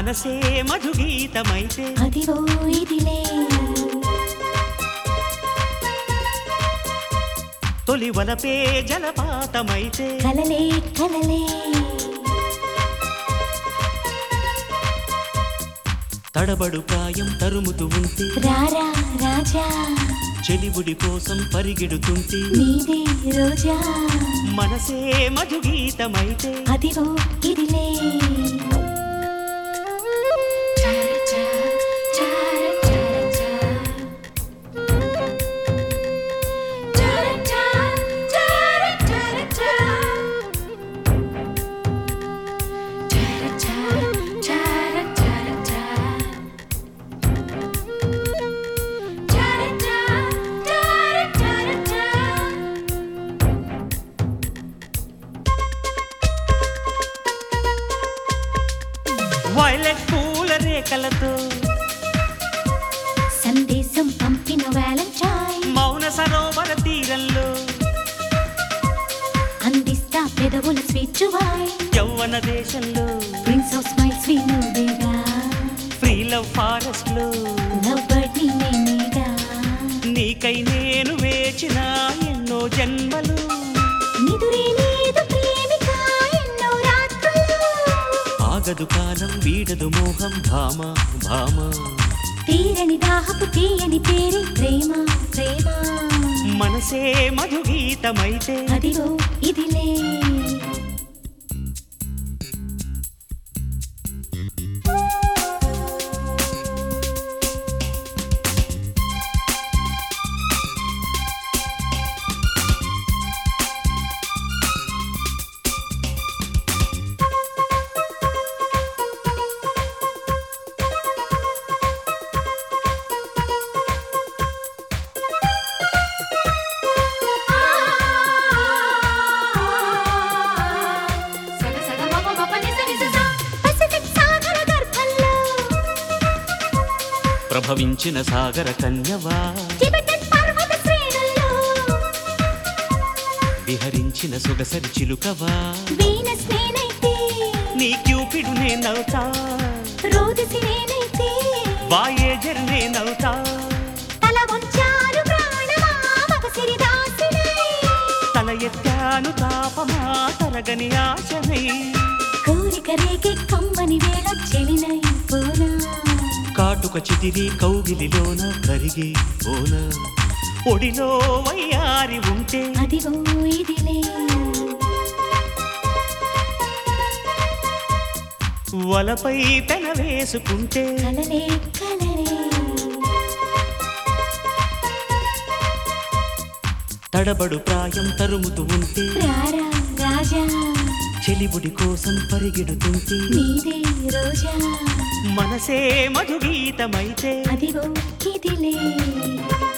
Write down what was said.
మనసే మధుగీతమైతే అదివో ఇదిలే తొలి వలపే జలపాతమైతే కలలే కలలే తడబడు ప్రాయం తరుముతూ ఉంటే రారా రాజా చెలిబుడి కోసం పరిగెడుతుంటే నీదే రోజా మనసే మధుగీతమైతే అదివో ఇదిలే వైలెట్ పూల రేఖలతో సందేశం పంపిన వ్యాలంటైన్ మౌన సరోవర తీరంలో అందిస్తా పెదవుల స్వీట్ వైన్ యవ్వన దేశంలో ప్రిన్స్ ఆఫ్ స్మైల్స్ వినుదేగా ఫ్రీ లవ్ ఫారెస్ట్ లో లవ్ బర్డ్ ని నేనేగా నీకై నేను వేచిన ఎన్నో జన్మలు నిదురే లేదు ప్రేమిక ఎన్నో రాత్రులు ఆగదు కాలం వీడదు మోహం భామ భామ తీరని దాహపు తీయని పేరే ప్రేమ ప్రేమ మనసే మధుగీతమైతే అదిగో ఇదిలే పసిఫిక్ సాగర గర్భంలో ప్రభవించిన సాగర కన్యవా టిబెటన్ పర్వత శ్రేణుల్లో విహరించిన సొగసరి చిలుకవా వీనస్ నేనైతే నీ క్యూపిడు నేనవుతా రోదసి నేనైతే వాయేజర్ నేనవుతా తల వంచారు ప్రాణమా మగసిరి దాసినై తల ఎత్తాను తాపమా తరగని ఆశనై కోరిక రేగే కమ్మని వేళ చెలినై పోనా కాటుక చిదిరి కౌగిలిలోన కరిగే ఓన ఒడిలో వయ్యారి ఉంటే అదిగో ఇదిలే వలపై పెన వేసుకుంటే కలలే కలలే తడబడు ప్రాయం తరుముతూ ఉంటే రారా రాజా చెలిబుడి కోసం పరిగెడుతుంటే నీదే రోజా మనసే మధుగీతమైతే అదిగో ఇదిలే